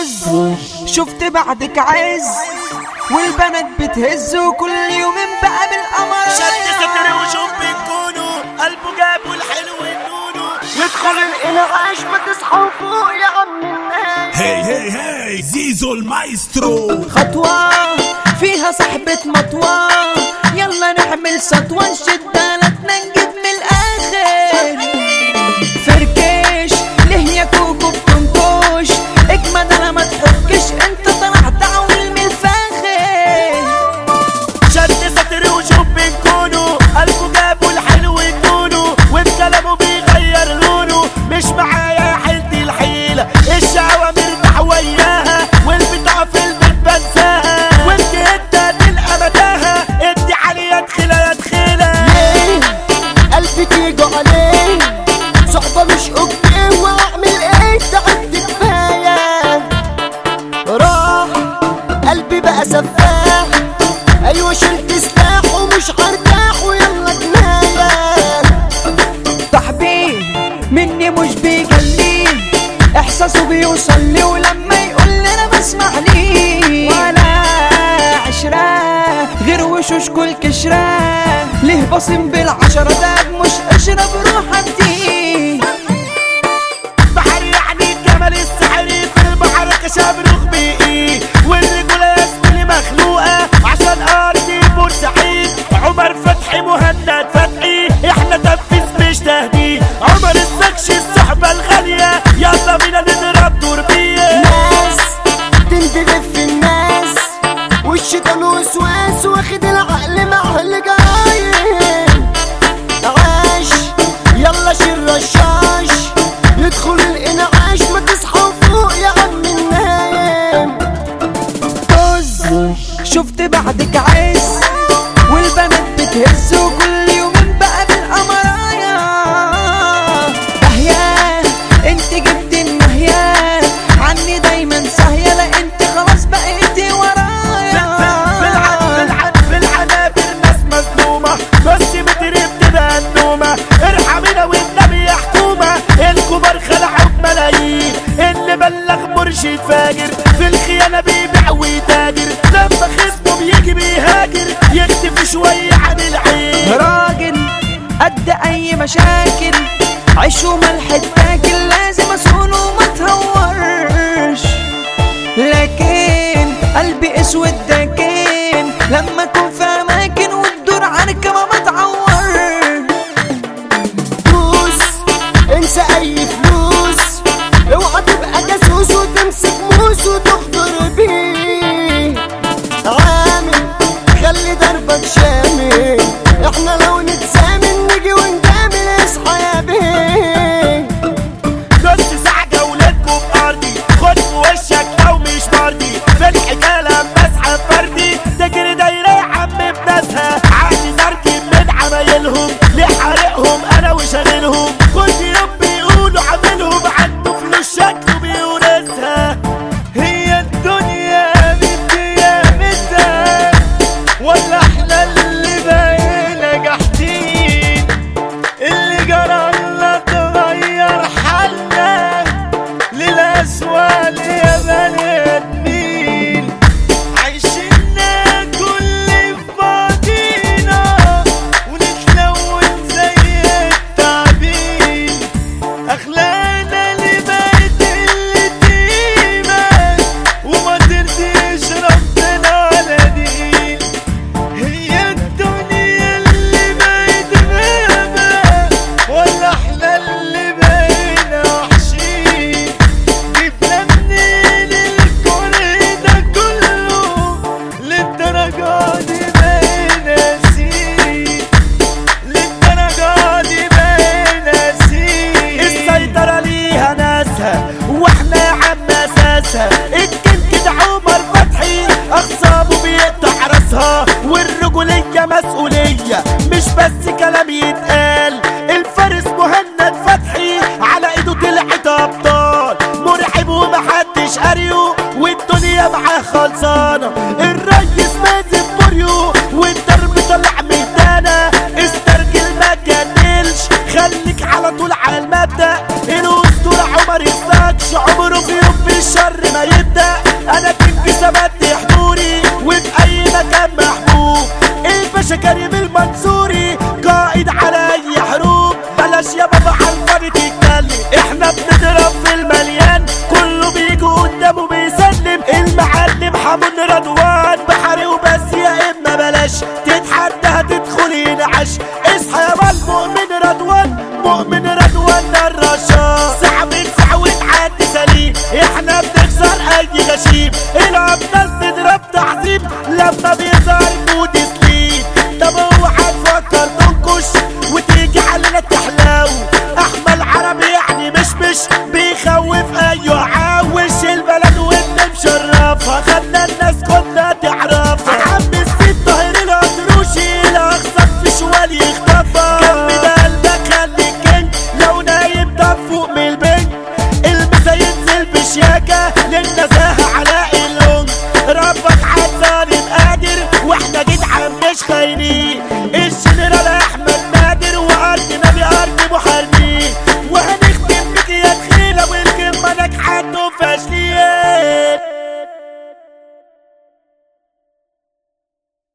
طز شفت بعدك عز والبنات بتهز وكل يومين بقى بالقمر شد ستر وشوف بتكونوا قلبه جاب والحلو النونو يدخل الانعاش ما تصحوا فوق يا عم الناس هي هي هي زيزو المايسترو خطوة فيها صاحبة مطوة يلا نعمل سطوة نشد بلدنا نجيب من الآخر فركش ليه يا كوكو بتنكش اجمد انا ما تحكش انت طلعت تعويل من الفاخر شد ستر وشوف بتكونوا قلبه جاب والحلو النونو وبكلامه بيغير لونه مش معايا حيلتي الحيلة الشقوة مرتاح وياها والبتاع في البيت بنساها وانت انت تلقى مداها ادي عليا تخيلة يا تخيلة ليه قلبي تيجي عليه صحبة مش اوكي واعمل ايه تعبت كفاية راح قلبي بقى سفاح ايوه شلت سلاح ومش هرتاح ويلا جناية صاحبي مني مش بيجلي احساسه بيوصل لي ولما يقول لي انا بسمع ليه ولا عشرة غير وشوش كل كشرة ليه بصم بالعشرة ده مش اشرب روح اديه بحر يعني جمل السحري في البحر كشاف رغبي والرجولة يا زميلي مخلوقة عشان ارضي بورسعيد عمر فتحي مهند فتحي احنا تنفيذ مش تهديد عمر السكش الصحبة الغالية يلا بينا نضرب توربية ناس تندغف في الناس والشيطان وسواس واخد العقل مع الجايين عاش يلا شيل رشاش يدخل الانعاش ما تصحى فوق يا عم النايم طز شفت بعدك عز والبنات بتهز وكل يومين بقى بالقمرايا دهيا انت جبت النهيا عني دايما ساهية لا انت خلاص بقيتي ورايا في العن في العن في العنابر ناس مظلومة نص متر بتبقى النومة ارحمينا والنبي يا حكومة الكبار خلعوا بملايين اللي بلغ مرشد فاجر في الخيانة بيبيع ويتاجر لما خصمه بيجي بيهاجر يختفي شوية عن العين راجل قد اي مشاكل عيش وملح التاكل لازم اسون وما تهورش لكن قلبي اسود داكن لما اكون في اماكن وتدور عنك ما بتعور فلوس انسى اي فلوس اوعى تبقى جاسوس وتمسك موس وتخضر بيه عامل خلي دربك شامل احنا لو نتسامل نيجي ونجامل اصحى يا بيه نص ساعة جولتكم في أرضي خد في وشك لو مش مرضي في الحكاية لما أسحب فردي تجري دايرة يا عم بناسها عقلي زركب من عمايلهم ليه حارقهم أنا وشاغلهم كل يوم بيقولوا عاملهم عنده فلوس شكله بيورثها هي الدنيا بديانتها ولا احنا اللي بقينا جاحدين اللي جرى لنا تغير حالنا للأسوأ يا بني آدمين عايشين كل في بعضينا ونتلون زي التعبين أخلاقنا اللي بقت اللي قيمة وما ترضيش ربنا على دين هي الدنيا اللي بقت غابة ولا احنا اللي بقينا وحشين جبنا منين الكون ده كله للدرجة دي بقينا سين للدرجة دي بقينا سين السيطرة ليها ناسها واحنا يا عم اساسها الجن كده عمر فتحي اخصابه بيقطع راسها والرجولية مسؤولية مش بس كلام يتقال الفارس مهند فتحي على ايده طلعت ابطال مرعب ومحدش قاريه والدنيا معاه خلصانة الريس مازن بوريو والدرب طلع ميدانا استرجل ما جدلش خليك على طول على المبدأ الاسطورة عمر السكش عمره في يوم بالشر ما يبدأ ثبت حضوري وفي اي مكان محبوب الباشا كريم المنصوري قائد على اي حروب بلاش يا بابا عالفاضي تتكلم احنا بنضرب في المليان كله بيجي قدامه بيسلم المعلم حمون رضوان بحري وبس يا اما بلاش تتحدى هتدخل ينعش اصحى يا بال مؤمن رضوان مؤمن رضوان الرشاش صعب نسعود عدي سليم احنا بنكسر اي غشيم الابطال تضرب تعظيم لما بيظهر مود سليم طب اوعى تفكر تنكش وتيجي علينا تحلاو احمد عربي يعني مش مش بيخوف ايوه عاوش البلد وانت مشرفها خلى الناس كلها تعرفها عم السيد طاهر الهدروشي الاخصم في شوال يختفى جنب ده قلبك خليك كينج لو نايم طب فوق من البنك المسا ينزل بشياكة للنزاهة علاء اللونج ربك عالظالم قادر واحنا جدعان مش خاينين الجنرال احمد نادر وارضنا بارض محاربين وهنختم بك يا تخيلة والكلمة ناجحة فاشلين